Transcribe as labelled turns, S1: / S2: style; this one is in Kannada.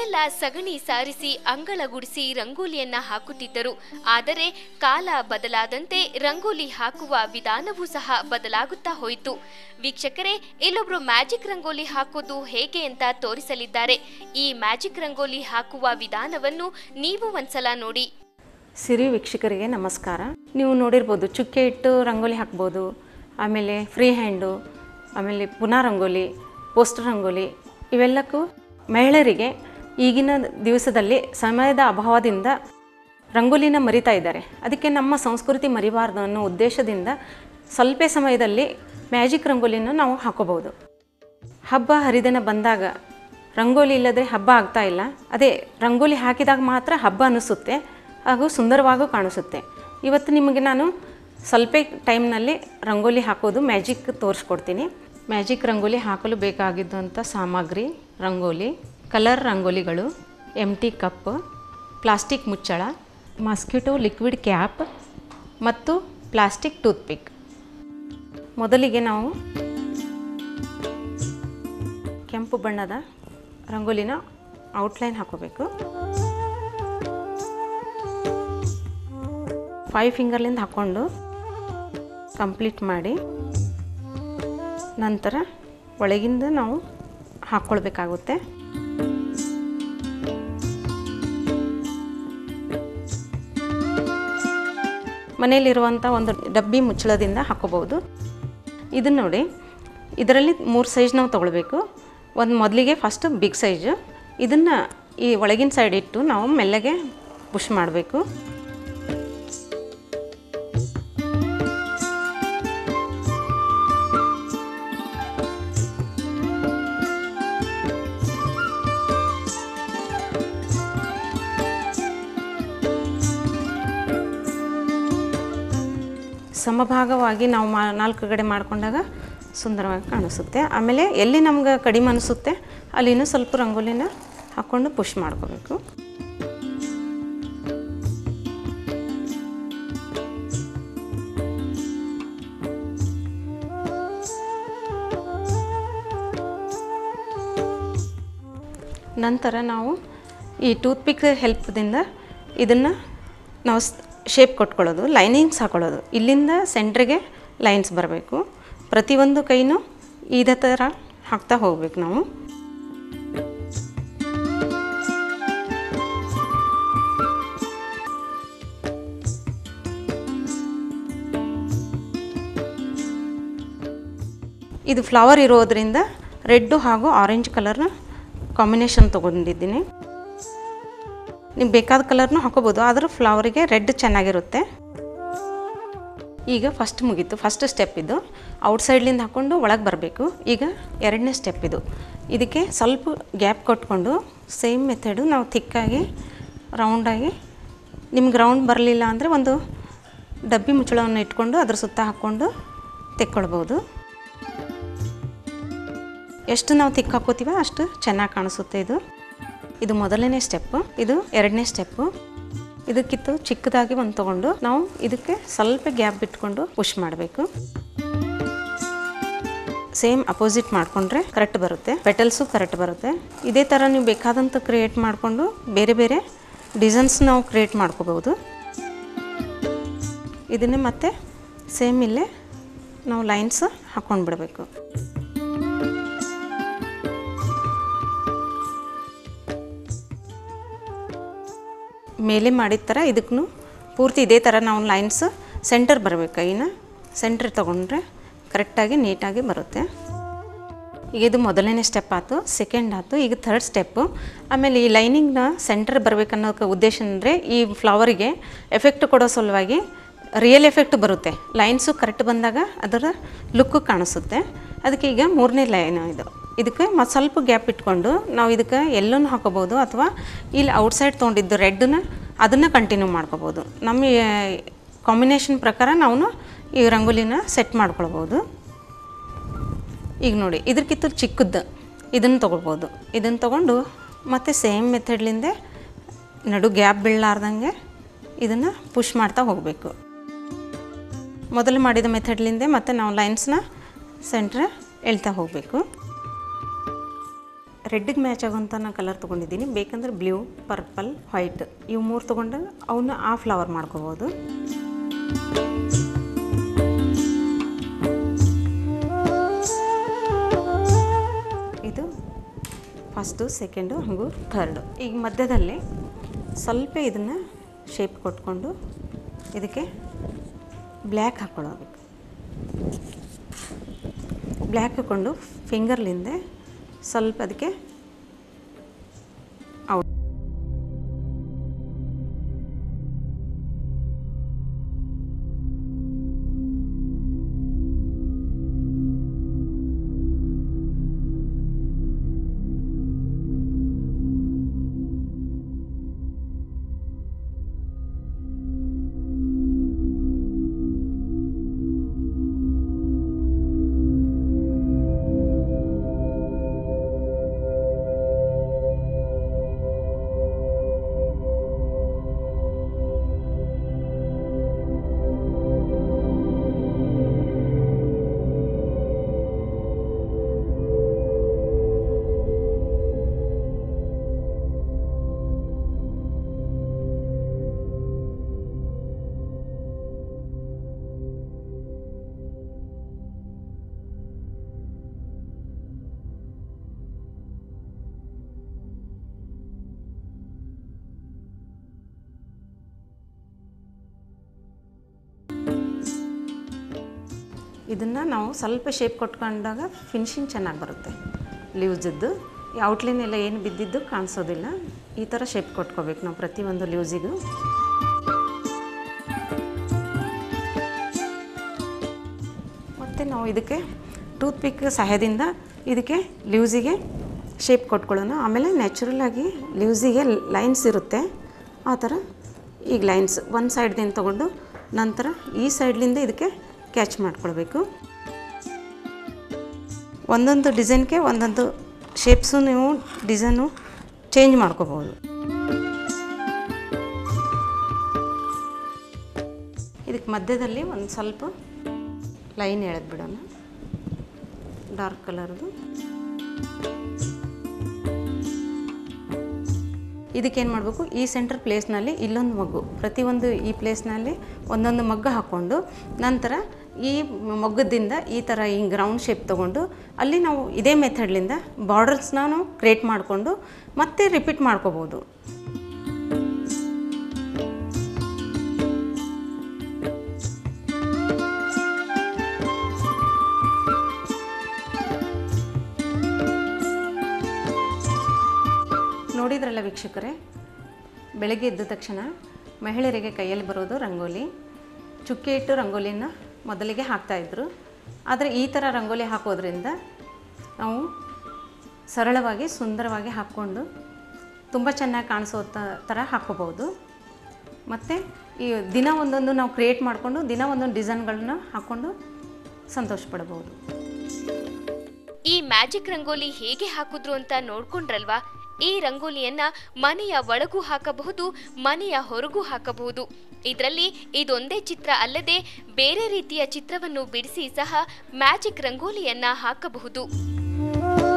S1: ಮೊದಲೆಲ್ಲ ಸಗಣಿ ಸಾರಿಸಿ ಅಂಗಳ ಗುಡಿಸಿ ರಂಗೋಲಿಯನ್ನ ಹಾಕುತ್ತಿದ್ದರು ಆದರೆ ಕಾಲ ಬದಲಾದಂತೆ ರಂಗೋಲಿ ಹಾಕುವ ವಿಧಾನವೂ ಸಹ ಬದಲಾಗುತ್ತಾ ಹೋಯಿತು ವೀಕ್ಷಕರೇ ಇಲ್ಲೊಬ್ರು ಮ್ಯಾಜಿಕ್ ರಂಗೋಲಿ ಹಾಕೋದು ಹೇಗೆ ಅಂತ ತೋರಿಸಲಿದ್ದಾರೆ ಈ ಮ್ಯಾಜಿಕ್ ರಂಗೋಲಿ ಹಾಕುವ ವಿಧಾನವನ್ನು ನೀವು ಒಂದ್ಸಲ ನೋಡಿ
S2: ಸಿರಿ ವೀಕ್ಷಕರಿಗೆ ನಮಸ್ಕಾರ ನೀವು ನೋಡಿರ್ಬೋದು ಚುಕ್ಕೆ ಇಟ್ಟು ರಂಗೋಲಿ ಹಾಕ್ಬೋದು ಆಮೇಲೆ ಫ್ರೀ ಹ್ಯಾಂಡು ಆಮೇಲೆ ಪುನಃ ರಂಗೋಲಿ ಪೋಸ್ಟರ್ ರಂಗೋಲಿ ಇವೆಲ್ಲಕ್ಕೂ ಮಹಿಳೆಯರಿಗೆ ಈಗಿನ ದಿವಸದಲ್ಲಿ ಸಮಯದ ಅಭಾವದಿಂದ ರಂಗೋಲಿನ ಮರಿತಾ ಇದ್ದಾರೆ ಅದಕ್ಕೆ ನಮ್ಮ ಸಂಸ್ಕೃತಿ ಮರಿಬಾರ್ದು ಅನ್ನೋ ಉದ್ದೇಶದಿಂದ ಸ್ವಲ್ಪ ಸಮಯದಲ್ಲಿ ಮ್ಯಾಜಿಕ್ ರಂಗೋಲಿನ ನಾವು ಹಾಕೋಬಹುದು ಹಬ್ಬ ಹರಿದಿನ ಬಂದಾಗ ರಂಗೋಲಿ ಇಲ್ಲದೆ ಹಬ್ಬ ಆಗ್ತಾ ಇಲ್ಲ ಅದೇ ರಂಗೋಲಿ ಹಾಕಿದಾಗ ಮಾತ್ರ ಹಬ್ಬ ಅನಿಸುತ್ತೆ ಹಾಗೂ ಸುಂದರವಾಗೂ ಕಾಣಿಸುತ್ತೆ ಇವತ್ತು ನಿಮಗೆ ನಾನು ಸ್ವಲ್ಪ ಟೈಮ್ನಲ್ಲಿ ರಂಗೋಲಿ ಹಾಕೋದು ಮ್ಯಾಜಿಕ್ ತೋರಿಸ್ಕೊಡ್ತೀನಿ ಮ್ಯಾಜಿಕ್ ರಂಗೋಲಿ ಹಾಕಲು ಬೇಕಾಗಿದ್ದಂಥ ಸಾಮಗ್ರಿ ರಂಗೋಲಿ ಕಲರ್ ರಂಗೋಲಿಗಳು ಎಮ್ ಟಿ ಕಪ್ ಪ್ಲಾಸ್ಟಿಕ್ ಮುಚ್ಚಳ ಮಸ್ಕಿಟೋ ಲಿಕ್ವಿಡ್ ಕ್ಯಾಪ್ ಮತ್ತು ಪ್ಲಾಸ್ಟಿಕ್ ಟೂತ್ಪಿಕ್ ಮೊದಲಿಗೆ ನಾವು ಕೆಂಪು ಬಣ್ಣದ ರಂಗೋಲಿನ ಔಟ್ಲೈನ್ ಹಾಕೋಬೇಕು ಫೈವ್ ಫಿಂಗರ್ಲಿಂದ ಹಾಕ್ಕೊಂಡು ಕಂಪ್ಲೀಟ್ ಮಾಡಿ ನಂತರ ಒಳಗಿಂದ ನಾವು ಹಾಕ್ಕೊಳ್ಬೇಕಾಗುತ್ತೆ ಮನೆಯಲ್ಲಿರುವಂಥ ಒಂದು ಡಬ್ಬಿ ಮುಚ್ಚಳದಿಂದ ಹಾಕೋಬಹುದು ಇದನ್ನು ನೋಡಿ ಇದರಲ್ಲಿ ಮೂರು ಸೈಜ್ ನಾವು ತೊಗೊಳ್ಬೇಕು ಒಂದು ಮೊದಲಿಗೆ ಫಸ್ಟ್ ಬಿಗ್ ಸೈಜು ಇದನ್ನು ಈ ಒಳಗಿನ ಸೈಡ್ ಇಟ್ಟು ನಾವು ಮೆಲ್ಲಗೆ ಪುಷ್ ಮಾಡಬೇಕು ಸಮಭಾಗವಾಗಿ ನಾವು ಮಾ ನಾಲ್ಕು ಕಡೆ ಮಾಡಿಕೊಂಡಾಗ ಸುಂದರವಾಗಿ ಕಾಣಿಸುತ್ತೆ ಆಮೇಲೆ ಎಲ್ಲಿ ನಮ್ಗೆ ಕಡಿಮೆ ಅನಿಸುತ್ತೆ ಅಲ್ಲಿನೂ ಸ್ವಲ್ಪ ರಂಗೋಲಿನ ಹಾಕ್ಕೊಂಡು ಪುಷ್ ಮಾಡ್ಕೋಬೇಕು ನಂತರ ನಾವು ಈ ಟೂತ್ಪಿಕ್ ಹೆಲ್ಪ್ದಿಂದ ಇದನ್ನು ನಾವು ಶೇಪ್ ಕೊಟ್ಕೊಳ್ಳೋದು ಲೈನಿಂಗ್ಸ್ ಹಾಕೊಳ್ಳೋದು ಇಲ್ಲಿಂದ ಸೆಂಟ್ರಿಗೆ ಲೈನ್ಸ್ ಬರಬೇಕು ಪ್ರತಿಯೊಂದು ಕೈನೂ ಇದೇ ಥರ ಹಾಕ್ತಾ ಹೋಗ್ಬೇಕು ನಾವು ಇದು ಫ್ಲವರ್ ಇರೋದ್ರಿಂದ ರೆಡ್ಡು ಹಾಗೂ ಆರೆಂಜ್ ಕಲರ್ನ ಕಾಂಬಿನೇಷನ್ ತೊಗೊಂಡಿದ್ದೀನಿ ನಿಮ್ಗೆ ಬೇಕಾದ ಕಲರ್ನು ಹಾಕೋಬೋದು ಆದರೂ ಫ್ಲವರಿಗೆ ರೆಡ್ ಚೆನ್ನಾಗಿರುತ್ತೆ ಈಗ ಫಸ್ಟ್ ಮುಗೀತು ಫಸ್ಟ್ ಸ್ಟೆಪ್ ಇದು ಔಟ್ಸೈಡ್ಲಿಂದ ಹಾಕ್ಕೊಂಡು ಒಳಗೆ ಬರಬೇಕು ಈಗ ಎರಡನೇ ಸ್ಟೆಪ್ ಇದು ಇದಕ್ಕೆ ಸ್ವಲ್ಪ ಗ್ಯಾಪ್ ಕೊಟ್ಕೊಂಡು ಸೇಮ್ ಮೆಥಡು ನಾವು ಥಿಕ್ಕಾಗಿ ರೌಂಡಾಗಿ ನಿಮ್ಗೆ ರೌಂಡ್ ಬರಲಿಲ್ಲ ಅಂದರೆ ಒಂದು ಡಬ್ಬಿ ಮುಚ್ಚಳವನ್ನು ಇಟ್ಕೊಂಡು ಅದ್ರ ಸುತ್ತ ಹಾಕ್ಕೊಂಡು ತೆಕ್ಕೊಳ್ಬೋದು ಎಷ್ಟು ನಾವು ತಿಕ್ಕ ಹಾಕೋತೀವ ಅಷ್ಟು ಚೆನ್ನಾಗಿ ಕಾಣಿಸುತ್ತೆ ಇದು ಇದು ಮೊದಲನೇ ಸ್ಟೆಪ್ಪು ಇದು ಎರಡನೇ ಸ್ಟೆಪ್ಪು ಇದಕ್ಕಿತ್ತು ಚಿಕ್ಕದಾಗಿ ಒಂದು ತೊಗೊಂಡು ನಾವು ಇದಕ್ಕೆ ಸ್ವಲ್ಪ ಗ್ಯಾಪ್ ಬಿಟ್ಕೊಂಡು ಪುಷ್ ಮಾಡಬೇಕು ಸೇಮ್ ಅಪೋಸಿಟ್ ಮಾಡಿಕೊಂಡ್ರೆ ಕರೆಕ್ಟ್ ಬರುತ್ತೆ ಪೆಟಲ್ಸು ಕರೆಕ್ಟ್ ಬರುತ್ತೆ ಇದೇ ಥರ ನೀವು ಬೇಕಾದಂಥ ಕ್ರಿಯೇಟ್ ಮಾಡಿಕೊಂಡು ಬೇರೆ ಬೇರೆ ಡಿಸೈನ್ಸ್ ನಾವು ಕ್ರಿಯೇಟ್ ಮಾಡ್ಕೋಬೋದು ಇದನ್ನೇ ಮತ್ತೆ ಸೇಮ್ ಇಲ್ಲೇ ನಾವು ಲೈನ್ಸ್ ಹಾಕ್ಕೊಂಡು ಬಿಡಬೇಕು ಮೇಲೆ ಮಾಡಿದ ಥರ ಇದಕ್ಕೂ ಪೂರ್ತಿ ಇದೇ ಥರ ನಾವು ಲೈನ್ಸ್ ಸೆಂಟರ್ ಬರಬೇಕು ಕೈನ ಸೆಂಟರ್ ತೊಗೊಂಡ್ರೆ ಕರೆಕ್ಟಾಗಿ ನೀಟಾಗಿ ಬರುತ್ತೆ ಈಗ ಇದು ಮೊದಲನೇ ಸ್ಟೆಪ್ ಆಯಿತು ಸೆಕೆಂಡ್ ಆಯಿತು ಈಗ ಥರ್ಡ್ ಸ್ಟೆಪ್ಪು ಆಮೇಲೆ ಈ ಲೈನಿಂಗ್ನ ಸೆಂಟರ್ ಬರಬೇಕನ್ನೋ ಉದ್ದೇಶ ಅಂದರೆ ಈ ಫ್ಲವರಿಗೆ ಎಫೆಕ್ಟ್ ಕೊಡೋ ಸಲುವಾಗಿ ರಿಯಲ್ ಎಫೆಕ್ಟ್ ಬರುತ್ತೆ ಲೈನ್ಸು ಕರೆಕ್ಟ್ ಬಂದಾಗ ಅದರ ಲುಕ್ಕು ಕಾಣಿಸುತ್ತೆ ಅದಕ್ಕೆ ಈಗ ಮೂರನೇ ಲೈನ್ ಇದು ಇದಕ್ಕೆ ಮತ್ತು ಸ್ವಲ್ಪ ಗ್ಯಾಪ್ ಇಟ್ಕೊಂಡು ನಾವು ಇದಕ್ಕೆ ಎಲ್ಲೂ ಹಾಕೋಬೋದು ಅಥವಾ ಇಲ್ಲಿ ಔಟ್ಸೈಡ್ ತೊಗೊಂಡಿದ್ದು ರೆಡ್ನ ಅದನ್ನು ಕಂಟಿನ್ಯೂ ಮಾಡ್ಕೋಬೋದು ನಮ್ಮ ಕಾಂಬಿನೇಷನ್ ಪ್ರಕಾರ ನಾವು ಈ ರಂಗೋಲಿನ ಸೆಟ್ ಮಾಡ್ಕೊಳ್ಬೋದು ಈಗ ನೋಡಿ ಇದಕ್ಕಿಂತ ಚಿಕ್ಕದ್ದು ಇದನ್ನು ತೊಗೊಳ್ಬೋದು ಇದನ್ನು ತೊಗೊಂಡು ಮತ್ತೆ ಸೇಮ್ ಮೆಥಡ್ಲಿಂದ ನಡು ಗ್ಯಾಪ್ ಬೀಳಲಾರ್ದಂಗೆ ಇದನ್ನು ಪುಷ್ ಮಾಡ್ತಾ ಹೋಗಬೇಕು ಮೊದಲು ಮಾಡಿದ ಮೆಥಡ್ಲಿಂದ ಮತ್ತೆ ನಾವು ಲೈನ್ಸ್ನ ಸೆಂಟ್ರ್ ಎಳ್ತಾ ಹೋಗಬೇಕು ರೆಡ್ಡಿಗೆ ಮ್ಯಾಚ್ ಆಗೋಂಥ ನಾನು ಕಲರ್ ತೊಗೊಂಡಿದ್ದೀನಿ ಬೇಕಂದ್ರೆ ಬ್ಲೂ ಪರ್ಪಲ್ ವೈಟ್ ಇವು ಮೂರು ತೊಗೊಂಡು ಅವನ್ನ ಆ ಫ್ಲವರ್ ಮಾಡ್ಕೋಬೋದು ಇದು ಫಸ್ಟು ಸೆಕೆಂಡು ಹಾಗೂ ಥರ್ಡು ಈಗ ಮಧ್ಯದಲ್ಲಿ ಸ್ವಲ್ಪ ಇದನ್ನು ಶೇಪ್ ಕೊಟ್ಕೊಂಡು ಇದಕ್ಕೆ ಬ್ಲ್ಯಾಕ್ ಹಾಕ್ಕೊಳ್ಳೋಬೇಕು ಬ್ಲ್ಯಾಕ್ ಹಾಕ್ಕೊಂಡು ಫಿಂಗರ್ಲಿಂದ ಸ್ವಲ್ಪ ಅದಕ್ಕೆ ಔಟ್ ಇದನ್ನು ನಾವು ಸ್ವಲ್ಪ ಶೇಪ್ ಕೊಟ್ಕೊಂಡಾಗ ಫಿನಿಶಿಂಗ್ ಚೆನ್ನಾಗಿ ಬರುತ್ತೆ ಲೀವ್ಸದ್ದು ಈ ಔಟ್ಲೈನ್ ಎಲ್ಲ ಏನು ಬಿದ್ದಿದ್ದು ಕಾಣಿಸೋದಿಲ್ಲ ಈ ಥರ ಶೇಪ್ ಕೊಟ್ಕೋಬೇಕು ನಾವು ಪ್ರತಿಯೊಂದು ಲೀವ್ಸಿಗೂ ಮತ್ತು ನಾವು ಇದಕ್ಕೆ ಟೂತ್ ಪಿಕ್ ಸಹಾಯದಿಂದ ಇದಕ್ಕೆ ಲೀವ್ಸಿಗೆ ಶೇಪ್ ಕೊಟ್ಕೊಳ್ಳೋಣ ಆಮೇಲೆ ನ್ಯಾಚುರಲಾಗಿ ಲೀವ್ಸಿಗೆ ಲೈನ್ಸ್ ಇರುತ್ತೆ ಆ ಥರ ಈಗ ಲೈನ್ಸ್ ಒಂದು ಸೈಡ್ದಿಂದ ತೊಗೊಂಡು ನಂತರ ಈ ಸೈಡ್ಲಿಂದ ಇದಕ್ಕೆ ಕ್ಯಾಚ್ ಮಾಡ್ಕೊಳ್ಬೇಕು ಒಂದೊಂದು ಡಿಸೈನ್ಗೆ ಒಂದೊಂದು ಶೇಪ್ಸು ನೀವು ಡಿಸೈನು ಚೇಂಜ್ ಮಾಡ್ಕೋಬೋದು ಇದಕ್ಕೆ ಮಧ್ಯದಲ್ಲಿ ಒಂದು ಸ್ವಲ್ಪ ಲೈನ್ ಎಳೆದು ಬಿಡೋಣ ಡಾರ್ಕ್ ಕಲರ್ದು ಇದಕ್ಕೇನು ಮಾಡಬೇಕು ಈ ಸೆಂಟರ್ ಪ್ಲೇಸ್ನಲ್ಲಿ ಇಲ್ಲೊಂದು ಮಗ್ಗು ಪ್ರತಿಯೊಂದು ಈ ಪ್ಲೇಸ್ನಲ್ಲಿ ಒಂದೊಂದು ಮಗ್ಗು ಹಾಕ್ಕೊಂಡು ನಂತರ ಈ ಮಗ್ಗದಿಂದ ಈ ಥರ ಹಿಂಗೆ ರೌಂಡ್ ಶೇಪ್ ತೊಗೊಂಡು ಅಲ್ಲಿ ನಾವು ಇದೇ ಮೆಥಡ್ಲಿಂದ ಬಾರ್ಡರ್ಸ್ನ ನಾವು ಕ್ರಿಯೇಟ್ ಮಾಡಿಕೊಂಡು ಮತ್ತೆ ರಿಪೀಟ್ ಮಾಡ್ಕೋಬೋದು ನೋಡಿದ್ರಲ್ಲ ವೀಕ್ಷಕರೇ ಬೆಳಗ್ಗೆ ಎದ್ದ ತಕ್ಷಣ ಮಹಿಳೆಯರಿಗೆ ಕೈಯಲ್ಲಿ ಬರೋದು ರಂಗೋಲಿ ಚುಕ್ಕೆ ಇಟ್ಟು ರಂಗೋಲಿನ ಮೊದಲಿಗೆ ಹಾಕ್ತಾಯಿದ್ರು ಆದರೆ ಈ ಥರ ರಂಗೋಲಿ ಹಾಕೋದ್ರಿಂದ ನಾವು ಸರಳವಾಗಿ ಸುಂದರವಾಗಿ ಹಾಕ್ಕೊಂಡು ತುಂಬ ಚೆನ್ನಾಗಿ ಕಾಣಿಸೋ ತ- ಥರ ಹಾಕ್ಕೋಬೋದು ಮತ್ತು ಈ ದಿನ ಒಂದೊಂದು ನಾವು ಕ್ರಿಯೇಟ್ ಮಾಡಿಕೊಂಡು ದಿನ ಒಂದೊಂದು ಡಿಸೈನ್ಗಳನ್ನ ಹಾಕ್ಕೊಂಡು ಸಂತೋಷ ಪಡ್ಬೋದು
S1: ಈ ಮ್ಯಾಜಿಕ್ ರಂಗೋಲಿ ಹೇಗೆ ಹಾಕಿದ್ರು ಅಂತ ನೋಡ್ಕೊಂಡ್ರಲ್ವಾ ಈ ರಂಗೋಲಿಯನ್ನ ಮನೆಯ ಒಳಗೂ ಹಾಕಬಹುದು ಮನೆಯ ಹೊರಗೂ ಹಾಕಬಹುದು ಇದರಲ್ಲಿ ಇದೊಂದೇ ಚಿತ್ರ ಅಲ್ಲದೆ ಬೇರೆ ರೀತಿಯ ಚಿತ್ರವನ್ನು ಬಿಡಿಸಿ ಸಹ ಮ್ಯಾಜಿಕ್ ರಂಗೋಲಿಯನ್ನ ಹಾಕಬಹುದು